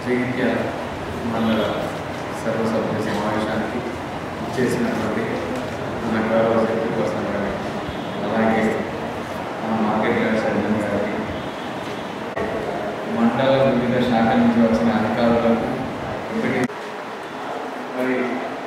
జగిత్యాల మండల సర్వసభ్య సమావేశానికి ఇచ్చేసినటువంటి మన గౌరవ శక్తి కోసం గారి అలాగే మన మార్కెట్ గారి సైన్యం గారికి మండల వివిధ శాఖల నుంచి వచ్చిన అధికారులకు ఎంపిక మరి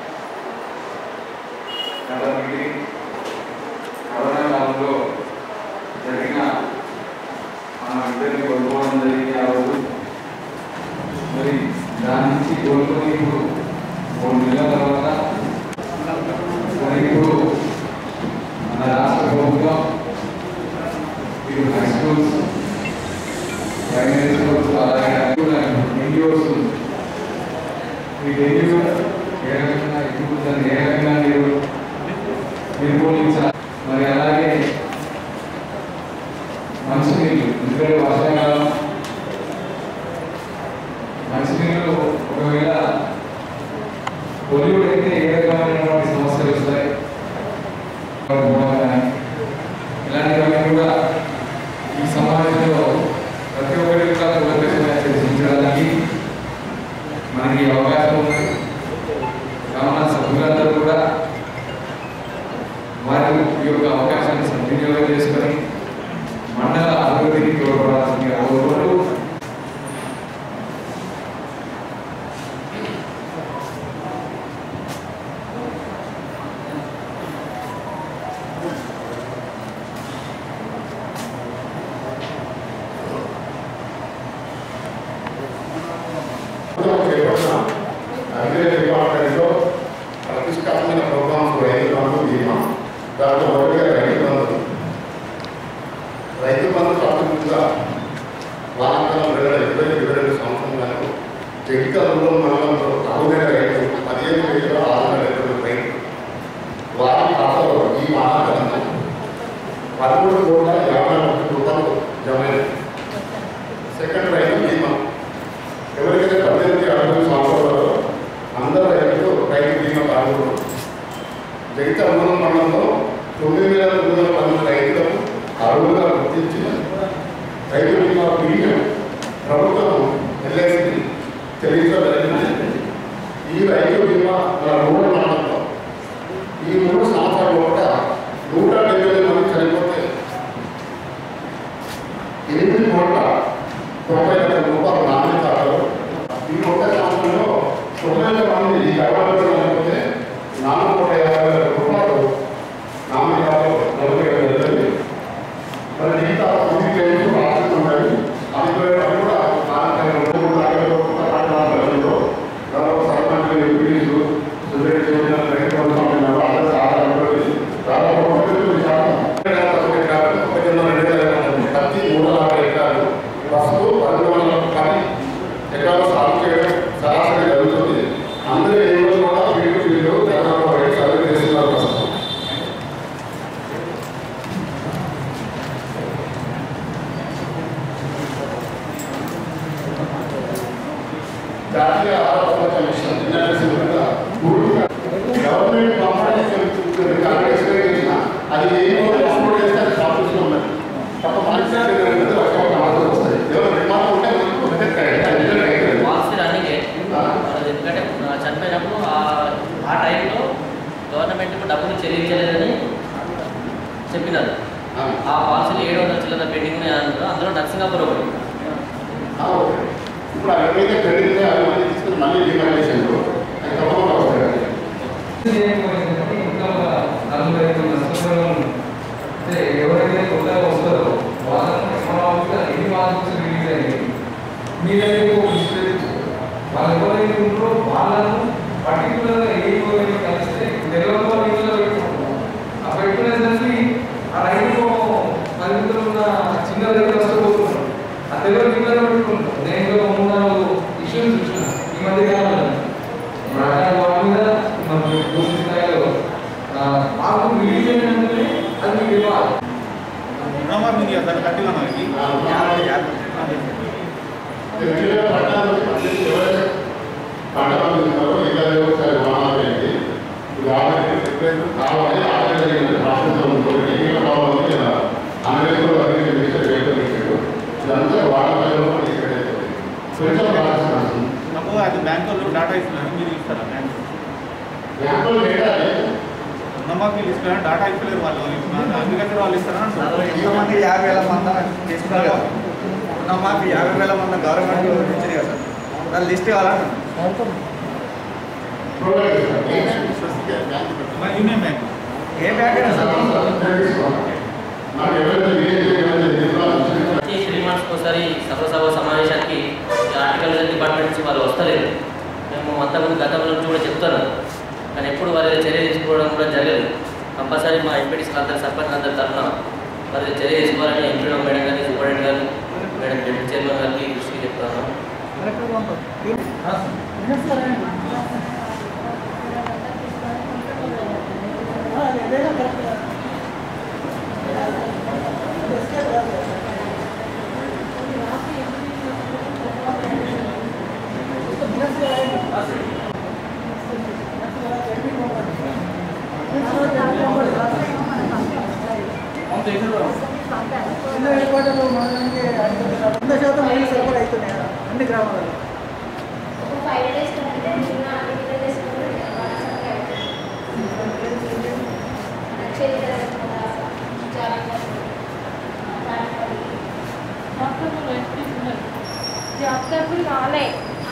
గత మీటింగ్ కరోనా కాలంలో జరిగిన మన ఇద్దరిని కోల్పోవడం జరిగింది ఆ రోజు మరి దాని నుంచి కోలుకొని ఇప్పుడు మూడు నెలల తర్వాత మరి ఇప్పుడు మన రాష్ట్ర ప్రభుత్వం ఇటు హై స్కూల్స్ ప్రైమరీ స్కూల్స్ అలాగే ఎన్జిఓస్ ఈ డెంగ్యూ ఏ రకంగా ఎదుగుతుందని ఏ రకంగా మీరు నిర్మూలించాలి మరి అలాగే మంచినీళ్ళు ఎందుకంటే వర్షాకాలం మంచినీళ్ళు ఒకవేళ పొల్యూట్ అయితే ఏ రకమైనటువంటి సమస్యలు వస్తాయి భూమా కానీ ఇలాంటివన్నీ కూడా ఈ సమాజంలో ప్రతి ఒక్కరి కూడా కూలంకషంగా చర్చించడానికి మనకి అవకాశం ఉంది కావున సభ్యులందరూ కూడా వారి ఈ యొక్క అవకాశాన్ని సద్వినియోగం చేసుకొని మండల అభివృద్ధికి తోడ్పడాల్సిందిగా కోరుకుంటూ చేపట్టిన అగ్రికల్చర్ డిపార్ట్మెంట్లో ప్రతిష్టాత్మక ప్రోగ్రామ్స్ రైతు బంధు బీమా దాంట్లో మొదటిగా రైతు బంధు రైతు బంధు ప్రాథమికంగా వానాకాలం రెండు వేల ఇరవై ఇరవై రెండు సంవత్సరంలో జగిత్యాల రూరల్ మండలంలో అరుదైన రైతు పదిహేను వేల ఆరు వందల ఇరవై రైతు వారి ఖాతాలో ఈ వానాకాలంలో పదమూడు కోట్ల యాభై లక్షల రూపాయలు జమ అయ్యాయి. సెకండ్ రైతు బీమా ఎవరికైతే పద్దెనిమిది అరవై సంవత్సరాలలో అందరూ రైతులు రైతు బీమా పాల్గొన్నారు జగిత అమలం మండలంలో తొమ్మిది వేల తొమ్మిది వందల మంది రైతులకు అరువుగా గుర్తించి రైతు బీమా ప్రీమియం ప్రభుత్వం ఎల్ఐసి చెల్లించబడింది ఈ రైతు బీమా మన రూరల్ మండలంలో ఈ మూడు సంవత్సరాల లోపల నూట డెబ్బై ఐదు మంది చనిపోతే ఎనిమిది కోట్ల తొంభై లక్షల రూపాయలు నామినీ ఖాతాలో ఈ ఒక్క సంవత్సరంలో తొంభై వేల మంది ఈ గర్భంలో చనిపోతే నాలుగు కోట్ల యాభై వేల రూపాయలు నామినీ ఖాతాలో నలభై వేల వెళ్ళింది మరి మిగతా తొమ్మిది కేసులు రాష్ట్రం ఉన్నాయి అది కూడా అది కూడా నాలుగు మూడు లక్షల రూపాయలు దాదాపు సర్పంచ్ ఎంపీలు సురేష్ చౌదరి రైతు బంధు పంపినారు అందరూ ఆధారపడి దాదాపు ముప్పై తొమ్మిది శాతం ప్రతి మూడు నలభై ఎకరాలు ప్రస్తుతం పన్నెండు వందల పది ఎకరాలు సాగు చేయడం సరాసరి జరుగుతుంది అందరూ ఏ రోజు కూడా ఫీల్డ్ ఫీల్డ్ తెలంగాణ వైపు సర్వే చేస్తున్నారు ప్రస్తుతం జాతీయ ఆరోగ్య కమిషన్ ఎన్ఆర్ఎస్ కూడా పూర్తిగా గవర్నమెంట్ కాంప్రమైజ్ కాంగ్రెస్ చేసిన అది ఏమో కాంప్రమైజ్ చేస్తే అది ప్రాఫిట్స్లో ఉన్నది తప్ప మనకి అనేది ఒక మార్పులు వస్తాయి ఏమైనా నిర్మాణం ఉంటే మనకు మెథడ్ కరెక్ట్ అది నిజం కరెక్ట్ మార్క్స్ రన్నింగే అది ఎందుకంటే ఆ చనిపోయినప్పుడు ఆ- ఆ టైంలో గవర్నమెంట్కు డబ్బులు చెల్లించలేదని చెప్పినారు ఆ పాలసీలు ఏడు వందల చిల్లర పెండింగ్ ఉన్నాయి అన్నారు అందులో నరసింగాపురం ఒకటి ఆ, ఓకే. ఇప్పుడు ఎవరైతే క్రెడిట్ అవి మళ్ళీ తీసుకుని మళ్ళీ డిమాండేషన్ అది తప్పకుండా వస్తాయి కదా. చేయకపోయిందంటే ఇంకా ఒక నలుగురు ఐదు నష్టపరం అంటే ఎవరైతే కొత్తగా వస్తారో వాళ్ళని ఎకనామిక్గా ఎన్ని మార్క్స్ రిలీజ్ అయ్యాయి మీ దగ్గర ఒక లిస్ట్ తెచ్చు. వాళ్ళు ఎవరైతే ఉంటారో వాళ్ళను పర్టికులర్గా ఏ ఎవరైతే కలిస్తే తెలియని వాళ్ళు ఇంట్లో పెట్టుకుంటారు ఆ పెట్టుకునేసరికి ఆ రైతు పరిమితులు ఉన్న చిన్న రైతు నష్టపోతున్నారు ఆ తెలియని ఇంట్లో పెట్టుకుంటారు నేను ఒక మూడు నాలుగు ఇష్యూస్ చూసిన ఈ మధ్య కాలంలో రకాల వాటి మీద మనకు పూర్తి స్థాయిలో ఆ, మాకు రిలీజ్ అయినందుకే అది మీకు ఇవ్వాలి नंबर नहीं दिया सर कटी ना होगी ఆ, తెలియని పట్టణాలు పద్దెనిమిది ఎవరైతే పట్టణాలు ఉన్నారో ఇంకా ఒకసారి వాహనాలు ఏంటి ఇది ఆల్రెడీ కావాలి ఆల్రెడీ జరిగింది రాష్ట్రంలో ఉంటుంది ఇంకా కావాలి లేదా అమెరికాలో అగ్రికల్చర్ మినిస్టర్ చేయడం ఇదంతా వాడకాలలో ఇక్కడ కొంచెం రాష్ట్రం రుణమాఫీ లిస్ట్ డాటా ఇవ్వలేరు వాళ్ళు అగ్రికల్చర్ వాళ్ళు ఇస్తారా అంటున్నారు. ఎంతమంది యాభై వేల మంది తీసుకున్నారు కదా రుణమాఫీ యాభై వేల మంది గవర్నమెంట్ ఇచ్చింది కదా సార్ దాని లిస్ట్ కావాలంటున్నాను ప్రొవైడ్ చేస్తారు బ్యాంక్ మరి యూనియన్ బ్యాంక్ ఏ బ్యాంక్ అయినా సార్ నాకు ఎవరైతే విలేజ్ ఎవరైతే వివరాలు ప్రతి త్రీ మంత్స్కి ఒకసారి సభ సమావేశానికి ఈ హార్టికల్చర్ డిపార్ట్మెంట్ నుంచి వాళ్ళు వస్తలేదు మేము అంతకుముందు గతంలో నుంచి కూడా చెప్తాను కానీ ఎప్పుడు వారి చర్య తీసుకోవడం కూడా జరగలేదు కంపల్సరీ మా ఎంపీటీస్ అందరు సర్పంచ్ అందరి తరఫున వారి చర్య తీసుకోవాలని ఎంపీడో మేడం గారిని సూపరింటెండెంట్ గారిని మేడం డిప్యూటీ చైర్మన్ గారికి దృష్టికి చెప్తాను చిన్న ఏర్పాట్లు మనకి వంద శాతం నీళ్ళు సరఫరా అవుతున్నాయి అన్ని గ్రామాలలో ఫైవ్ డేస్ కంటే నిన్న అన్ని విలేజెస్ జాబ్ కార్డు రాలే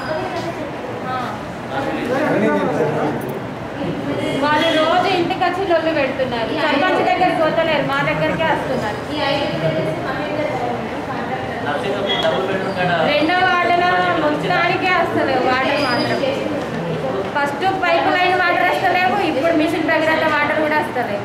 వాళ్ళు రోజు ఇంటికి వచ్చి లొల్లు పెడుతున్నారు సర్పంచ్ దగ్గరికి పోతలేరు మా దగ్గరికే వస్తున్నారు ఈ ఐదు villages complete contractor Narsing double bedroom కాడ రెండో వార్డులో మొత్తానికే వస్తలేవు వాటర్ మాత్రం ఫస్ట్ పైప్ లైన్ వాటర్ వస్తలేవు ఇప్పుడు మిషన్ భగీరథ వాటర్ కూడా వస్తలేవు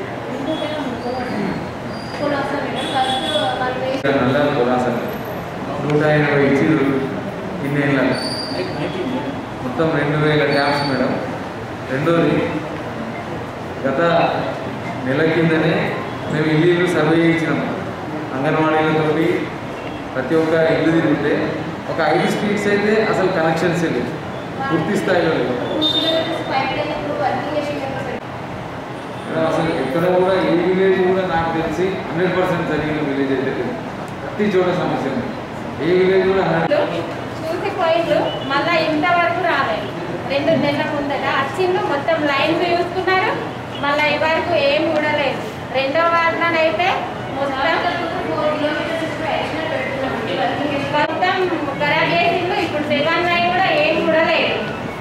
కులాసా మేడం ఫస్ట్ వాళ్ళు వేసి నల్ల కులాసన నూట ఎనభై ఇచ్చిర్రు ఇన్నేళ్ళ మొత్తం రెండు వేల ట్యాప్స్ మేడం రెండోది గత నెల కిందనే మేము ఇల్లు ఇల్లు సర్వే చేయించినాం అంగన్వాడీలతోటి ప్రతి ఒక్క ఇల్లు తిరిగితే ఒక ఐదు స్ట్రీట్స్ అయితే అసలు కనెక్షన్స్ లేవు పూర్తి స్థాయిలో లేవు టూ కిలోమీటర్స్ ఫైవ్ డేస్ ఇప్పుడు వర్కింగ్ చేసి మేడం అసలు ఎక్కడ కూడా ఏ విలేజ్ కూడా నాకు తెలిసి హండ్రెడ్ పర్సెంట్ జరిగిన విలేజ్ అయితే లేదు ప్రతి చోట సమస్య ఉంది ఏ విలేజ్ కూడా హండ్రెడ్ చూసి పోయిండ్రు మళ్ళా ఇంతవరకు రాలేదు రెండు నెలల ముందట వచ్చిండ్రు మొత్తం లైన్స్ చూసుకున్నారు మళ్ళీ ఈ వరకు ఏం చూడలేదు రెండో వార్డులోనైతే మొత్తం ఫోర్ కిలోమీటర్స్ ఇప్పుడు అడిషనల్ పెడుతున్నాం వర్కింగ్ చేసి మొత్తం ఖరాబ్ చేసిండ్రు ఇప్పుడు సెవెన్ నైన్ కూడా ఏం చూడలేదు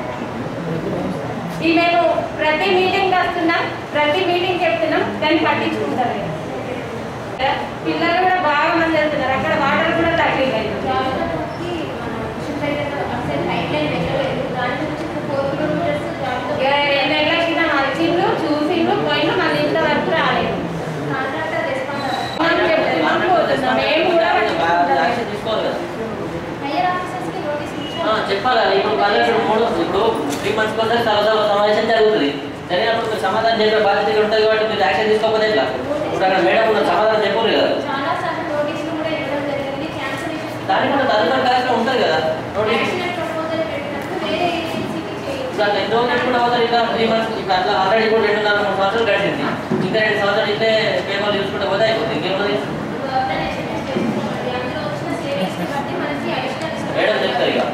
ఈ మేము ప్రతి మీటింగ్ వస్తున్నాం ప్రతి మీటింగ్ చెప్తున్నాం దాన్ని పట్టించుకుంటారు పిల్లలు కూడా బాగా మంది వెళ్తున్నారు అక్కడ వాటర్ కూడా తగ్గిలేదు జాబితాకి మన మిషన్ దగ్గర అసలు పైప్ లైన్ వెళ్ళలేదు దాని నుంచి ఇప్పుడు ఫోర్ కిలోమీటర్స్ జాబితా ఇక రెండు నెలల క్రితం వచ్చిండ్రు చూసిండ్రు పోయిండ్రు మళ్ళీ ఇంతవరకు రాలేదు కాంట్రాక్టర్ రెస్పాండ్ మనం చెప్తున్నాం పోతున్నాం ఏం కూడా పట్టించుకుంటలేదు యాక్షన్ తీసుకోవాలి కదా హైయర్ ఆఫీసర్స్ కి నోటీస్ ఆ, ఇచ్చారు చెప్పాలి ఇప్పుడు పన్నెండు మూడు ఇప్పుడు త్రీ మంత్స్కి ఒకసారి సరదా సమావేశం జరుగుతుంది జరిగినప్పుడు మీరు సమాధానం చెప్పే బాధ్యత ఇక్కడ ఉంటుంది కాబట్టి మీరు యాక్షన్ తీసుకోకపోతే ఎట్లా ఇప్పుడు అక్కడ మేడం ఉన్న సమాధానం చెప్పరు కదా చాలా సార్లు నోటీసులు కూడా ఇవ్వడం జరిగింది క్యాన్సిలేషన్ దానికి కూడా తదుపరి కార్యక్రమం ఉంటుంది కదా నోటీస్ యాక్సిడెంట్ ప్రపోజల్ పెట్టినప్పుడు వేరే ఏజెన్సీకి చేయించారు దాంట్లో ఎంత ఉన్నట్టు కూడా అవుతారు ఇంకా త్రీ మంత్స్ ఇప్పుడు అట్లా ఆల్రెడీ కూడా రెండు నాలుగు మూడు సంవత్సరాలు గడిచింది ఇంకా రెండు సంవత్సరాలు ఇట్లే పేపర్లు చూసుకుంటే పోతే అయిపోతుంది ఇంకేముంది ఆర్గనైజేషన్ చేస్తున్నామండి అందులో వచ్చిన సేవింగ్స్ బట్టి మనకి మేడం అడిషనల్ చెప్తారు ఇక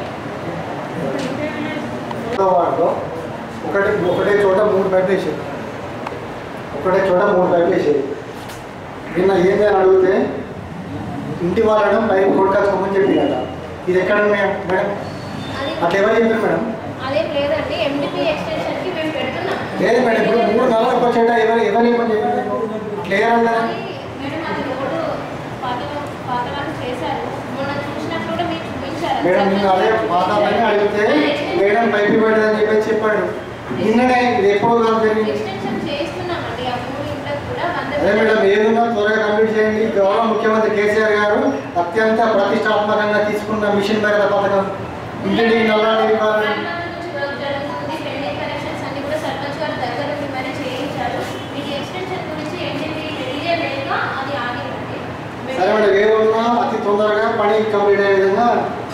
వార్డులో ఒకటి ఒకటే చోట మూడు పైపులు వేసారు ఒకటే చోట మూడు పైపులు వేసారు నిన్న ఏంది అని అడిగితే ఇంటి వాళ్ళను పైపు కొట్టుకోమని చెప్పిందట ఇది ఎక్కడ మేడం మేడం అది అట్లా ఎవరు చెప్పారు మేడం అదేం లేదండి ఎండిపి ఎక్స్టెన్షన్ కి మేము పెడుతున్నాం లేదు మేడం ఇప్పుడు మూడు నెలలకు వచ్చేట ఎవరు ఎవరు ఏమని చెప్పింది క్లియర్ అన్నా అది మేడం అది రోడ్డు పాత పాత వాళ్ళు చేశారు మొన్న చూసినప్పుడు కూడా మీరు చూపించారు మేడం నేను అదే వాతావరణం అడిగితే మేడం పైపు పెట్టదని చెప్పేసి చెప్పాడు నిన్ననే ఇది ఎప్పుడు కాదు జరిగింది ఎక్స్టెన్షన్ చేస్తున్నామండి ఆ మూడు ఇంట్లకు కూడా వంద అదే మేడం ఏదున్నా త్వరగా కంప్లీట్ చేయండి గౌరవ ముఖ్యమంత్రి కేసీఆర్ గారు అత్యంత ప్రతిష్టాత్మకంగా తీసుకున్న మిషన్ భరిత పథకం ఇంటింటికి నల్లా నీరు ఇవ్వాలని తెలంగాణ నుంచి వర్క్ జరుగుతుంది పెండింగ్ కనెక్షన్స్ అన్ని కూడా సర్పంచ్ గారి దగ్గర నుండి మరి చేయించారు మీకు ఎక్స్టెన్షన్ గురించి ఏంటంటే మెటీరియల్ లేక అది ఆగిందండి సరే మేడం ఏదున్నా అతి తొందరగా పని కంప్లీట్ అయ్యే విధంగా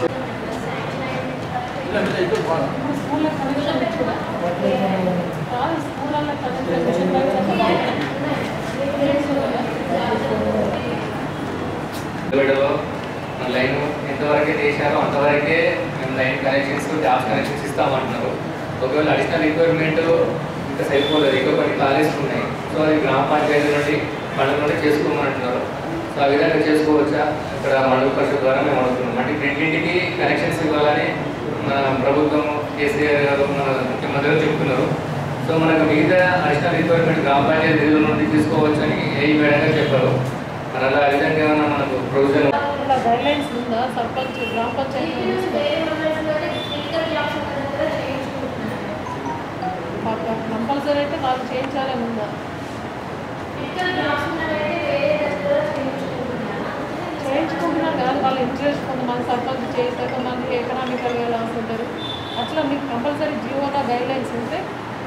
విడుదలలో మన లైన్ ఎంతవరకే చేశారో అంతవరకే మేము లైన్ కనెక్షన్స్ జాబ్స్ కనెక్షన్స్ ఇస్తామంటున్నారు ఒకవేళ అడిషనల్ రిక్వైర్మెంట్ ఇంకా సరిపోలేదు ఇంకా కొన్ని కాలేజీలు ఉన్నాయి సో అది గ్రామ పంచాయతీ నుండి మండలం నుండి చేసుకోమని అంటున్నారు సో ఆ విధంగా చేసుకోవచ్చా ఇక్కడ మండల పరిషత్ ద్వారా మేము అడుగుతున్నాం అంటే రెండింటికి కనెక్షన్స్ ఇవ్వాలని మన ప్రభుత్వం కేసీఆర్ గారు మన ముఖ్యమంత్రి గారు చెప్తున్నారు సో మనకు మిగతా అడిషనల్ రిక్వైర్మెంట్ గ్రామ పంచాయతీ నిధుల నుండి తీసుకోవచ్చని ఏ మేడం గారు చెప్పారు మరి అలా ఆ విధంగా ఏమన్నా మనకు ప్రొవిజన్ గైడ్లైన్స్ ఉందా సర్పంచ్ గ్రామ పంచాయతీ కంపల్సరీ అయితే వాళ్ళు చేయించాలని ఉందా చేయించుకుంటున్నారు కానీ వాళ్ళ ఇంట్రెస్ట్ కొంతమంది సర్పంచ్ చేస్తారు కొంతమంది ఎకనామికల్గా లాస్ ఉంటారు అట్లా మీకు కంపల్సరీ జీవోగా గైడ్లైన్స్ ఉంటే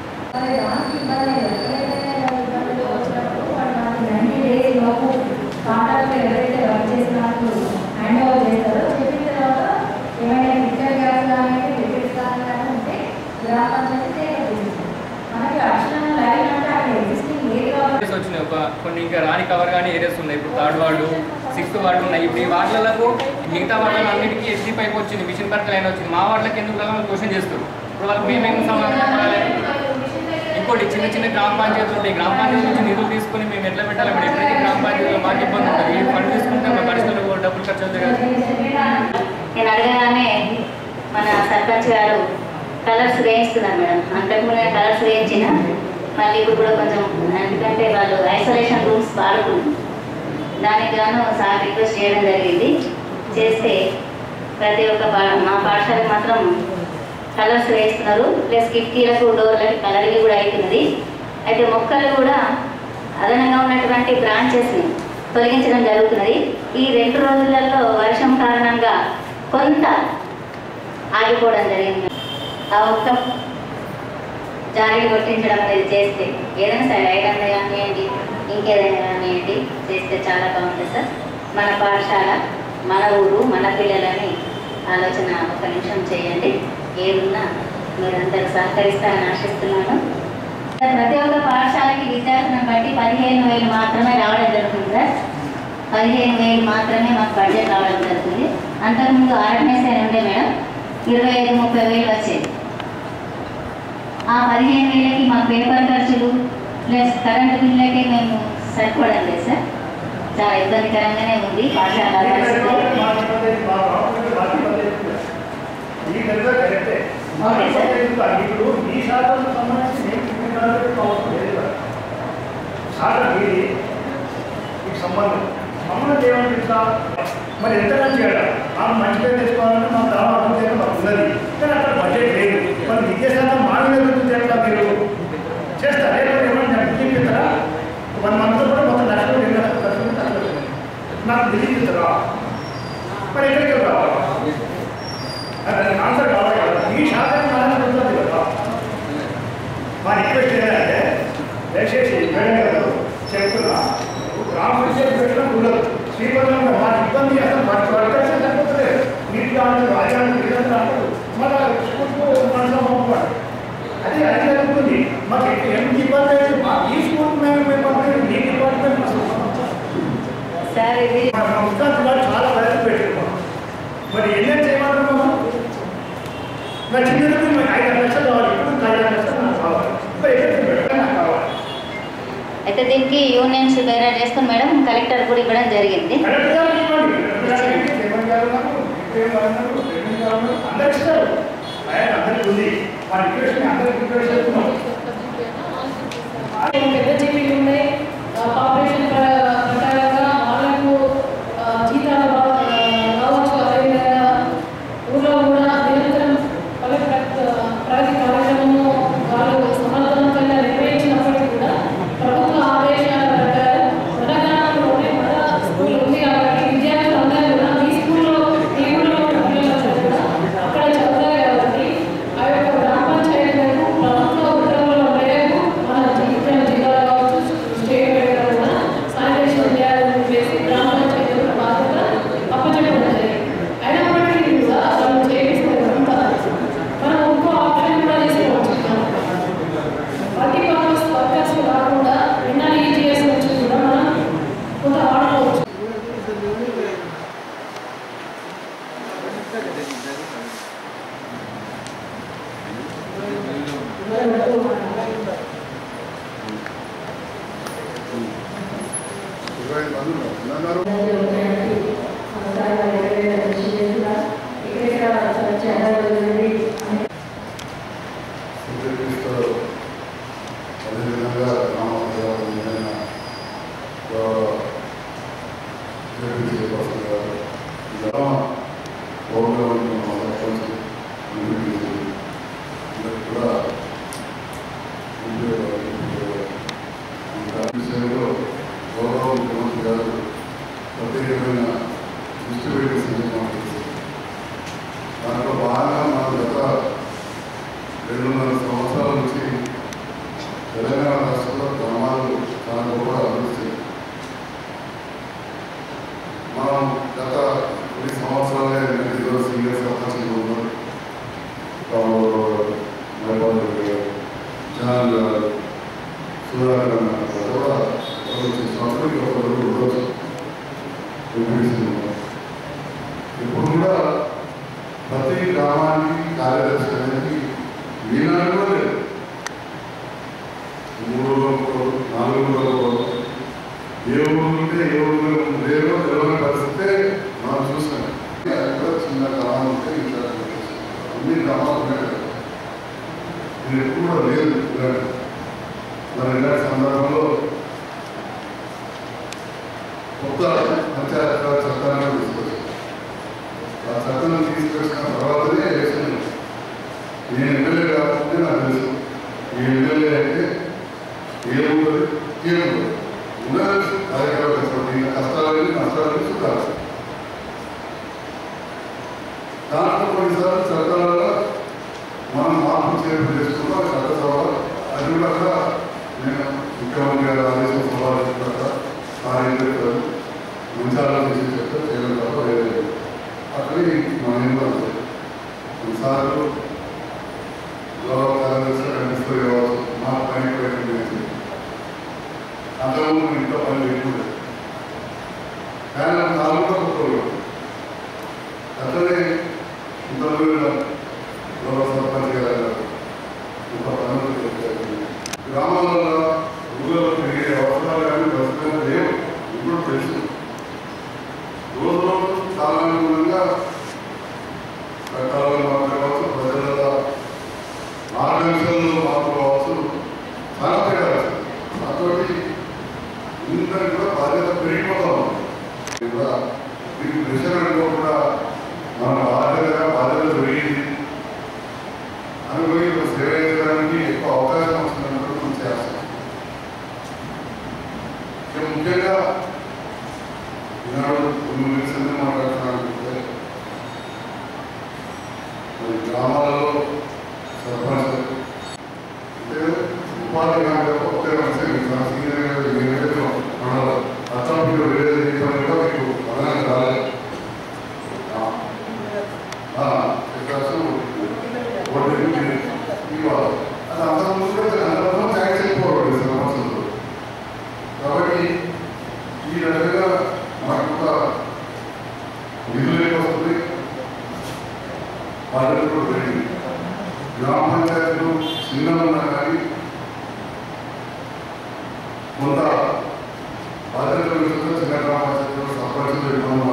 కాంట్రాక్ట్ ఎవరైతే వర్క్ చేసినారో హ్యాండ్ ఓవర్ చేస్తారో చెప్పిన తర్వాత ఏమైనా రిటర్న్ గ్యాస్ కానీ రిపీట్ కానీ ఉంటే గ్రామ పంచాయతీ సేకరిస్తుంది మనకి అక్షరం లైన్ అంటే అక్కడ ఎగ్జిస్టింగ్ ఏది కాబట్టి ఏరియాస్ వచ్చినాయి ఒక కొన్ని ఇంకా రాని కవర్ కానీ ఏరియాస్ ఉన్నాయి ఇప్పుడు థర్డ్ వార్డు సిక్స్త్ వార్డు ఉన్నాయి ఇప్పుడు ఈ వార్డులకు మిగతా వార్డులకు అన్నిటికీ ఎస్టీ పైప్ వచ్చింది మిషన్ భర్త లైన్ వచ్చింది మా వార్డులకు ఎందుకు రావాలని క్వశ్చన్ చేస్తారు ఇప్పుడు వాళ్ళకి మేమేం సమాధానం చెప్పాలి ఇంకోటి చిన్న చిన్న గ్రామ పంచాయతీలు ఉంటాయి గ్రామ పంచాయతీ నుంచి నిధులు తీసుకొని మేము ఎట్లా పెట్టాలి ఇప్పుడు ఎప్పుడైతే గ్రామ పంచాయతీలో మాకు ఇబ్బంది ఉంటుంది ఈ ఫండ్ తీసుకుంటే మా పరిస్థితుల్లో డబ్బులు ఖర్చు అవుతాయి కదా నేను అడగగానే మన సర్పంచ్ గారు కలర్స్ వేయిస్తున్నారు మేడం అంతకుముందు కలర్స్ వేయించిన మళ్ళీ ఇప్పుడు కూడా కొంచెం ఎందుకంటే వాళ్ళు ఐసోలేషన్ రూమ్స్ వాడుకున్నారు దానికి గాను సార్ రిక్వెస్ట్ చేయడం జరిగింది చేస్తే ప్రతి ఒక్క పా- మా పాఠశాలకు మాత్రం కలర్స్ వేస్తున్నారు ప్లస్ కిటికీలకు డోర్లకి కలరింగ్ కూడా అవుతున్నది అయితే మొక్కలు కూడా అదనంగా ఉన్నటువంటి బ్రాంచెస్ని తొలగించడం జరుగుతున్నది ఈ రెండు రోజులలో వర్షం కారణంగా కొంత ఆగిపోవడం జరిగింది ఆ ఒక్క జారీ కొట్టించడం అనేది చేస్తే ఏదైనా సరే ఐరన్ కానివ్వండి ఇంకేదైనా కానివ్వండి చేస్తే చాలా బాగుంటుంది సార్ మన పాఠశాల మన ఊరు మన పిల్లలని ఆలోచన ఒక నిమిషం చేయండి ఏదున్నా మీరందరూ సహకరిస్తారని ఆశిస్తున్నాను ప్రతి ఒక్క పాఠశాలకి విద్యార్థులను బట్టి పదిహేను వేలు మాత్రమే రావడం జరుగుతుంది సార్ పదిహేను వేలు మాత్రమే మాకు బడ్జెట్ రావడం జరుగుతుంది అంతకుముందు ఆర్ఎంఎస్ఐ ఉండే మేడం ఇరవై ఐదు ముప్పై వేలు వచ్చేది ఆ పదిహేను వేలకి మా పేపర్ ఖర్చులు ప్లస్ కరెంటు బిల్లులకి మేము సరిపోవడం లేదు సార్ చాలా ఇబ్బందికరంగానే ఉంది పాఠశాల పరిస్థితి ఓకే సార్ ఇప్పుడు ఈ శాతం సంబంధించి నేను అవసరం లేదు కదా. శాతం మీది మీకు సంబంధం మమ్మల్ని ఏమనిపిస్తా మరి ఎంత మంచి చేయాలి ఆమె మంచి పేరు తెచ్చుకోవాలంటే మాకు చాలా అభివృద్ధి మాకు ఉన్నది కానీ అక్కడ బడ్జెట్ లేదు మరి విద్యా శాతం మా మీద ఉంటుంది ఎట్లా మీరు చేస్తారా లేకపోతే ఏమన్నా బిల్లిస్తారా వన్ మంత్ కూడా మొత్తం లక్షలు రెండు లక్షలు ఖర్చు పెట్టి అక్కడ పెట్టండి. నాకు బిల్లిస్తారా మరి ఎక్కడికి రావాలి దానికి ఆన్సర్ కావాలి కదా ఈ శాతం మనం ఉంటుంది కదా మా రిక్వెస్ట్ ఏంటంటే దయచేసి మేడం గారు చెప్తున్నా గ్రామ పంచాయతీ పెట్టడం ఉండదు శ్రీపట్నం మా ఇబ్బంది అసలు మా వర్కర్స్ సరిపోతలేదు నీటి కావాలి రాజానికి ఇదంతా అంటారు మళ్ళీ స్కూల్కు మనసులో పంపాలి అది అది జరుగుతుంది మాకు ఎక్కడ ఎంత ఇబ్బంది అయితే మా ఈ స్కూల్ మేము మేము పంపలేదు మీ డిపార్ట్మెంట్ అసలు సార్ ఇది మా ఉత్సాహం గారు చాలా ప్రయత్నం పెట్టుకున్నాం మరి ఎన్నేం చేయమంటున్నాము నా చిన్నది మీకు ఐదు లక్షలు కావాలి ఇప్పుడు ఐదు లక్షలు నాకు కావాలి ఇప్పుడు ఎక్కడ పెట్టాలి నాకు కావాలి అయితే దీనికి యూనియన్స్ వేరే చేసుకుని మేడం కలెక్టర్ కూడా ఇవ్వడం జరిగింది కరెక్ట్ గా ఇవ్వండి కరెక్ట్ గా ఇవ్వండి. ఏమని గారు ఉన్నారు? ఏం గారు ఉన్నారు? ఏమని గారు ఉన్నారు? అందరికి ఇస్తారు ఆయన అందరికి ఉంది మా రిక్వెస్ట్ అందరికి రిక్వెస్ట్ చేస్తున్నాం పెద్ద జీపీలు ఉన్నాయి ఆ, పాపులేషన్ ప్ర- ప్రకారంగా వాళ్ళకు ఆ, జీతాలు రా- రావచ్చు అదేవిధంగా ఊళ్ళో కూడా నిరంతరం పలు ప్ర- ప్రగతి కార్యక్రమము వాళ్ళు సమర్థవంతంగా నిర్వహించినప్పటికీ కూడా ప్రభుత్వ ఆదేశాల ప్రకారం తెలంగాణలోనే మన స్కూల్ ఉంది కాబట్టి విద్యార్థులు అందరూ కూడా ఈ స్కూల్లో ఈ ఊళ్ళో ఉన్న పిల్లలందరూ కూడా అక్కడ చదువుతారు కాబట్టి ఆ యొక్క గ్రామ పంచాయతీలకు ప్రభుత్వ ఉత్తర్వుల మేరకు మన జీవితం జిల్లా కావచ్చు స్టేట్ వైడ్గా కూడా శానిటేషన్ ఇరవై ఐదు మంది ఉన్నారు సూర్యక్రీస్తు అదేవిధంగా రామదేవమైన చేయవలసిన గారు ఇలా పౌరులను ఆలోచించి ముందుకు అందరూ కూడా విషయంలో గౌరవ ముఖ్యమంత్రి గారు ప్రత్యేకమైన దృష్టి పెట్టి సందర్భం దాంట్లో బాగా మన గత రెండున్నర సంవత్సరాల నుంచి తెలంగాణ రాష్ట్రంలో గ్రామాలు చాలా కూడా అభివృద్ధి మనం గత కొన్ని సంవత్సరాలే ఇద్దరు సీనియర్ సర్పంచ్లు ఉన్నారు జనాలు గారు సుధాకర్ అన్న గారు కూడా ఒకరు సంవత్సరానికి ఒకరు రోజు ఇప్పుడు కూడా ప్రతి గ్రామానికి కార్యదర్శి అనేది ఈనాడు కూడా లేదు మూడు రోజులు నాలుగు రోజులు ఏ ఊరు ఉంటే ఏ ఊరు లేరో తెలియని పరిస్థితే మనం చూసాం అది కూడా చిన్న గ్రామాలు ఉంటే ఇంకా అన్ని గ్రామాలు ఉన్నాయి కదా. ఇది ఎప్పుడు కూడా లేదు ఇలాంటి. మరి ఇలాంటి సందర్భంలో కొత్త పంచాయత్ రాజ్ చట్టాన్ని తీసుకొచ్చారు ఆ చట్టం తీసుకొచ్చిన తర్వాతనే ఎలక్షన్ నేను ఎమ్మెల్యే కాకపోతే నాకు తెలుసు ఈ ఎమ్మెల్యే అంటే ఏముంటుంది ఏముంటుంది ఉన్నది కార్యక్రమం కష్టపడి కష్టాలని నష్టాలని చూడాలి దాంట్లో కొన్నిసార్లు చట్టాలలో మనం మార్పు చేర్పు చేసుకున్నాం చట్టసభ అది కూడా అక్కడ నేను ముఖ్యమంత్రి గారు ఆదేశం సభ కార్యకర్తలు మంచి ఆలోచించి చెప్తే చేయడం తప్ప వేరే లేదు. అక్కడి మనం ఏం కాదు కొన్నిసార్లు గౌరవ కార్యదర్శి కనిపిస్తూ కావచ్చు మా పని ప్రయత్నం అంతకుముందు ఇంట్లో పని లేకుండా కానీ నాలుగు కూడా కొత్తలు అట్లనే ఇంతలో గౌరవ సర్పంచ్ గారు ఒక పనులు చెప్పారు. గ్రామాలలో ఊళ్ళలో పెరిగే అవసరాలు కానీ ప్రస్తుతం లేవు ఇప్పుడు తెలుసు రోజు రోజు చాలా అనుగుణంగా చట్టాలను మార్పు కావచ్చు ప్రజల ఆర్గనైజేషన్లో మార్పు కావచ్చు చాలా తేడా వచ్చింది. దాంతోటి ఇందరికి కూడా బాధ్యత పెరిగిపోతా ఉంది ఇది కూడా మీకు ప్రెషర్ అనుకో కూడా మన బాధ్యతగా బాధ్యత పెరిగింది అనుకుని ఇప్పుడు సేవ చేయడానికి ఎక్కువ అవకాశం వస్తున్నట్టు మనం చేస్తాం ఇక ముఖ్యంగా ఈనాడు కొన్ని మినిట్స్ మాట్లాడుతున్నాను మరి గ్రామాలలో సర్పంచ్ అంటే ఉపాధి కానీ ఒకే మనిషి సీనియర్ మన అసెంబ్లీలో వేరే చేయడం కూడా మీకు అదనం రాలేదు వికాసం ఓటు ఇవ్వాలి అది అంతకు ముందు కూడా అందరూ ట్యాక్స్ అయిపోవాలి సంవత్సరంలో కాబట్టి ఈ రకంగా మనకు ఒక నిధులు ఎక్కువ వస్తుంది బాధ్యత కూడా పెరిగింది గ్రామ పంచాయతీలు చిన్నగా ఉన్నా కానీ కొంత బాధ్యతలు విషయంలో చిన్న గ్రామ పంచాయతీలు సర్పంచులు ఎక్కువ